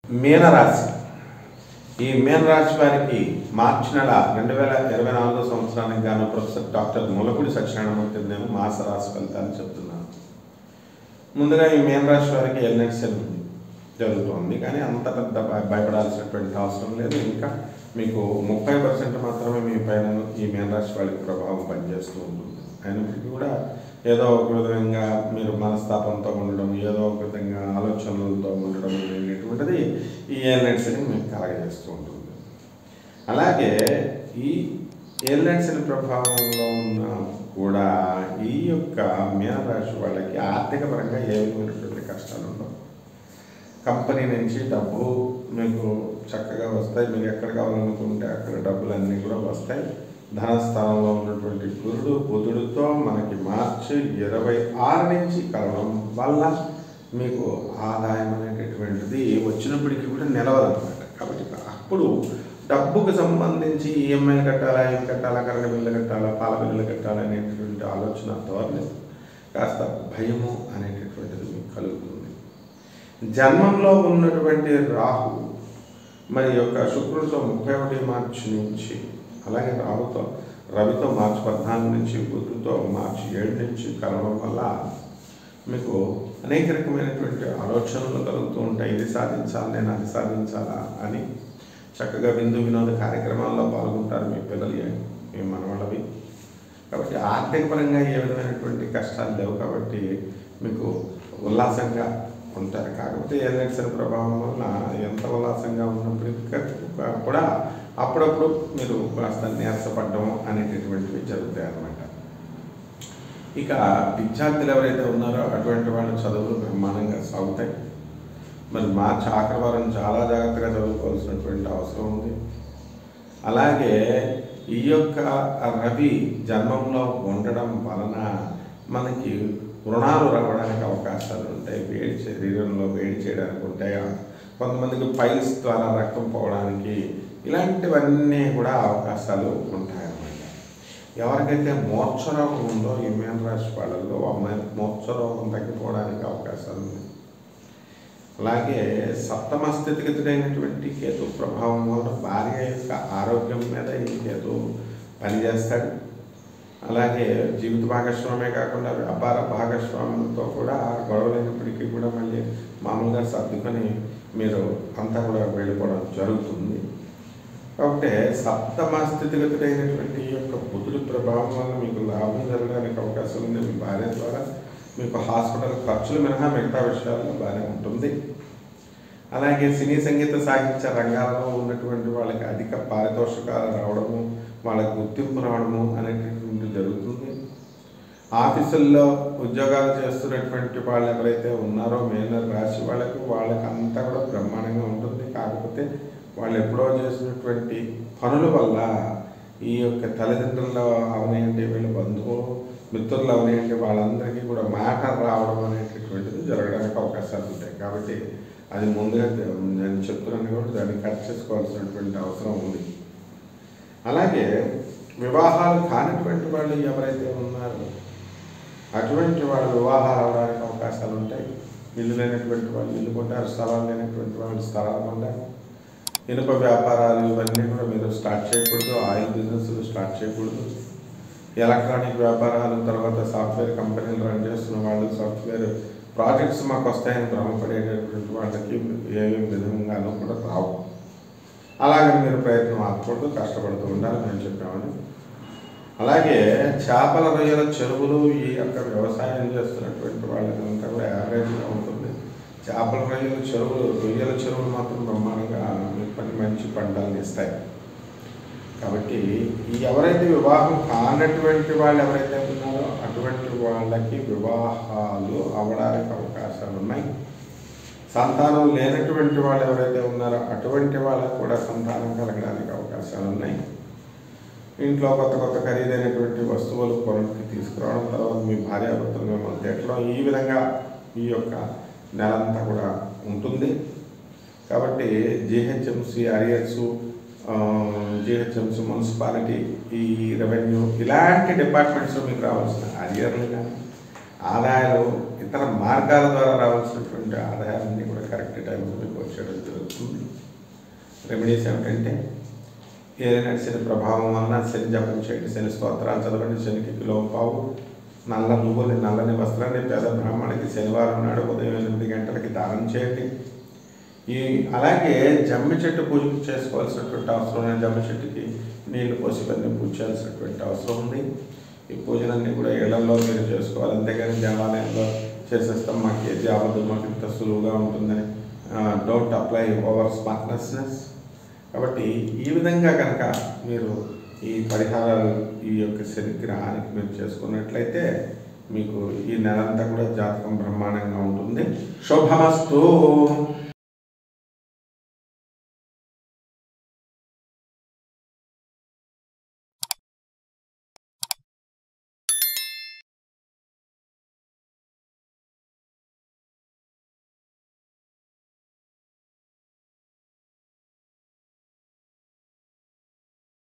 మీనరాశి ఈ మీనరాశి వారికి మార్చి నెల రెండు వేల ఇరవై నాలుగో సంవత్సరానికి గాను ప్రొఫెసర్ డాక్టర్ ములపూడి సత్యనారాయణమూర్తి నేను మాస రాశి ఫలితాలు చెప్తున్నాను ముందుగా ఈ మీనరాశి వారికి ఎల్నెక్సెల్ జరుగుతోంది కానీ అంత పెద్ద భయ- భయపడాల్సినటువంటి అవసరం లేదు ఇంకా మీకు ముప్పై పర్సెంట్ మాత్రమే మీ పైన ఈ మీనరాశి వాళ్ళకి ప్రభావం పనిచేస్తూ ఉంటుంది అయినప్పటికీ కూడా ఏదో ఒక విధంగా మీరు మనస్తాపంతో ఉండడం ఏదో ఒక విధంగా ఆలోచనలతో ఉండడం అనేటువంటిది ఈ ఏలినట్స్ని మీకు కలగజేస్తూ ఉంటుంది అలాగే ఈ ఏలినట్స్ని ప్రభావంలో ఉన్న కూడా ఈ యొక్క మీనరాశి వాళ్ళకి ఆర్థిక పరంగా ఏ విధమైనటువంటి కష్టాలు ఉండవు కంపెనీ నుంచి డబ్బు మీకు చక్కగా వస్తాయి మీరు ఎక్కడ కావాలనుకుంటే అక్కడ డబ్బులన్నీ కూడా వస్తాయి ధనస్థానంలో ఉన్నటువంటి గురుడు బుధుడితో మనకి మార్చి ఇరవై ఆరు నుంచి కలవడం వల్ల మీకు ఆదాయం అనేటటువంటిది వచ్చినప్పటికీ కూడా నిలవదన్నమాట కాబట్టి అప్పుడు డబ్బుకు సంబంధించి ఈఎంఐ కట్టాలా ఏం కట్టాలా కరెంట్ బిల్లు కట్టాలా పాల బిల్లులు కట్టాలా అనేటటువంటి ఆలోచన ధోరణి కాస్త భయము అనేటటువంటిది మీకు కలుగుతుంది జన్మంలో ఉన్నటువంటి రాహు మరి యొక్క శుక్రుడితో ముప్పై ఒకటి మార్చి నుంచి అలాగే రాహుతో రవితో మార్చి పద్నాలుగు నుంచి బుధుడితో మార్చి ఏడు నుంచి కలవడం వల్ల మీకు అనేక రకమైనటువంటి ఆలోచనలు కలుగుతూ ఉంటాయి ఇది సాధించాలి నేను అది సాధించాలా అని చక్కగా విందు వినోద కార్యక్రమాల్లో పాల్గొంటారు మీ పిల్లలు మీ మనవాళ్ళవి కాబట్టి ఆర్థిక పరంగా ఏ విధమైనటువంటి కష్టాలు లేవు కాబట్టి మీకు ఉల్లాసంగా ఉంటారు కాకపోతే ఎలక్షన్ ప్రభావం వలన ఎంత ఉల్లాసంగా ఉన్నప్పటికీ కూడా అప్పుడప్పుడు మీరు కాస్త నీరసపడడం అనేటటువంటివి జరుగుతాయి అన్నమాట ఇక విద్యార్థులు ఎవరైతే ఉన్నారో అటువంటి వాళ్ళ చదువులు బ్రహ్మాండంగా సాగుతాయి మరి మార్చి ఆఖరి వారం చాలా జాగ్రత్తగా చదువుకోవాల్సినటువంటి అవసరం ఉంది అలాగే ఈ యొక్క రవి జన్మంలో ఉండడం వలన మనకి రుణాలు రావడానికి అవకాశాలు ఉంటాయి వేడి శరీరంలో వేడి చేయడానికి ఉంటాయి కొంతమందికి పైల్స్ ద్వారా రక్తం పోవడానికి ఇలాంటివన్నీ కూడా అవకాశాలు ఉంటాయన్నమాట ఎవరికైతే మోక్షరోగం ఉందో ఈ మేన రాశి వాళ్ళలో ఆ మే- మోక్షరోగం తగ్గిపోవడానికి అవకాశాలు ఉన్నాయి అలాగే సప్తమ స్థితిగతుడైనటువంటి కేతు ప్రభావం వల్ల భార్య యొక్క ఆరోగ్యం మీద ఈ కేతు పనిచేస్తాడు అలాగే జీవిత భాగస్వామే కాకుండా వ్యాపార భాగస్వాములతో కూడా గొడవలైనప్పటికీ కూడా మళ్ళీ మామూలుగా సర్దుకొని మీరు అంతా కూడా వెళ్ళిపోవడం జరుగుతుంది కాబట్టి సప్తమ స్థితిగతుడైనటువంటి ఈ యొక్క బుధుడి ప్రభావం వల్ల మీకు లాభం జరగడానికి అవకాశం ఉంది మీ భార్య ద్వారా మీకు హాస్పిటల్ ఖర్చులు మినహా మిగతా విషయాల్లో బాగానే ఉంటుంది అలాగే సినీ సంగీత సాహిత్య రంగాలలో ఉన్నటువంటి వాళ్ళకి అధిక పారితోషికాలు రావడము వాళ్ళకి గుర్తింపు రావడము అనేటటువంటి జరుగుతుంది ఆఫీసుల్లో ఉద్యోగాలు చేస్తున్నటువంటి వాళ్ళు ఎవరైతే ఉన్నారో మేనర్ రాశి వాళ్ళకి వాళ్ళకి అంతా కూడా బ్రహ్మాండంగా ఉంటుంది కాకపోతే వాళ్ళు ఎప్పుడో చేసినటువంటి పనుల వల్ల ఈ యొక్క తల్లిదండ్రులు అవనియండి వీళ్ళ బంధువులు మిత్రులు అవనియండి వాళ్ళందరికీ కూడా మాట రావడం అనేటటువంటిది జరగడానికి అవకాశాలు ఉంటాయి కాబట్టి అది ముందుగా నేను చెప్తున్నాను కాబట్టి దాన్ని కట్ చేసుకోవాల్సినటువంటి అవసరం ఉంది అలాగే వివాహాలు కానిటువంటి వాళ్ళు ఎవరైతే ఉన్నారో అటువంటి వాళ్ళు వివాహాలు అవడానికి అవకాశాలు ఉంటాయి ఇల్లు లేనటువంటి వాళ్ళు ఇల్లు కొంటారు స్థలాలు లేనటువంటి వాళ్ళు స్థలాలు కొంటారు ఇనుప వ్యాపారాలు ఇవన్నీ కూడా మీరు స్టార్ట్ చేయకూడదు ఆయిల్ బిజినెస్లు స్టార్ట్ చేయకూడదు ఎలక్ట్రానిక్ వ్యాపారాలు తర్వాత సాఫ్ట్వేర్ కంపెనీలు రన్ చేస్తున్న వాళ్ళు సాఫ్ట్వేర్ ప్రాజెక్ట్స్ మాకు వస్తాయని భ్రమపడేటటువంటి వాళ్ళకి ఏ విధంగానూ కూడా రావు అలాగే మీరు ప్రయత్నం ఆపకూడదు కష్టపడుతూ ఉండాలి మేము చెప్పామని అలాగే చేపల రొయ్యల చెరువులు ఈ యొక్క వ్యవసాయం చేస్తున్నటువంటి వాళ్ళకంతా కూడా యావరేజ్గా ఉంటుంది చేపల రొయ్యల చెరువులు రొయ్యల చెరువులు మాత్రం బ్రహ్మాండంగా మీకు పని మంచి పంటలను ఇస్తాయి కాబట్టి ఈ ఎవరైతే వివాహం కానటువంటి వాళ్ళు ఎవరైతే ఉన్నారో అటువంటి వాళ్ళకి వివాహాలు అవడానికి అవకాశాలు ఉన్నాయి సంతానం లేనటువంటి వాళ్ళు ఎవరైతే ఉన్నారో అటువంటి వాళ్ళకు కూడా సంతానం కలగడానికి అవకాశాలు ఉన్నాయి ఇంట్లో కొత్త కొత్త ఖరీదైనటువంటి వస్తువులు కొనకి తీసుకురావడం తర్వాత మీ భార్యాభర్తలు మిమ్మల్ని తిట్టడం ఈ విధంగా ఈ యొక్క నెలంతా కూడా ఉంటుంది కాబట్టి జిహెచ్ఎంసి అరియర్స్ జిహెచ్ఎంసి మున్సిపాలిటీ ఈ రెవెన్యూ ఇలాంటి డిపార్ట్మెంట్స్లో మీకు రావాల్సిన అరియర్లు కానీ ఆదాయాలు ఇతర మార్గాల ద్వారా రావాల్సినటువంటి ఆదాయాలన్నీ కూడా కరెక్ట్ టైంలో మీకు చేయడం జరుగుతుంది రెమెడీస్ ఏమిటంటే ఏదైనా శని ప్రభావం వలన శని జపం చేయండి శని స్తోత్రాలు చదవండి శనికి కిలో పావు నల్ల నువ్వుని నల్లని వస్త్రాన్ని పేద బ్రాహ్మణికి శనివారం నాడు ఉదయం ఎనిమిది గంటలకి దానం చేయండి ఈ అలాగే జమ్మి చెట్టు పూజ చేసుకోవాల్సినటువంటి అవసరం ఉంది జమ్మి చెట్టుకి నీళ్లు పోసి ఇవన్నీ పూజ చేయాల్సినటువంటి అవసరం ఉంది ఈ పూజలన్నీ కూడా ఇళ్లలో మీరు చేసుకోవాలి అంతేగాని దేవాలయంలో చేసేస్తాం మాకు ఏది అవ్వదు మాకు ఇంత సులువుగా ఉంటుందని డోంట్ అప్లై ఓవర్ స్మార్ట్నెస్నెస్ కాబట్టి ఈ విధంగా కనుక మీరు ఈ పరిహారాలు ఈ యొక్క శనిగ్రహానికి మీరు చేసుకున్నట్లయితే మీకు ఈ నెలంతా కూడా జాతకం బ్రహ్మాండంగా ఉంటుంది శుభమస్తు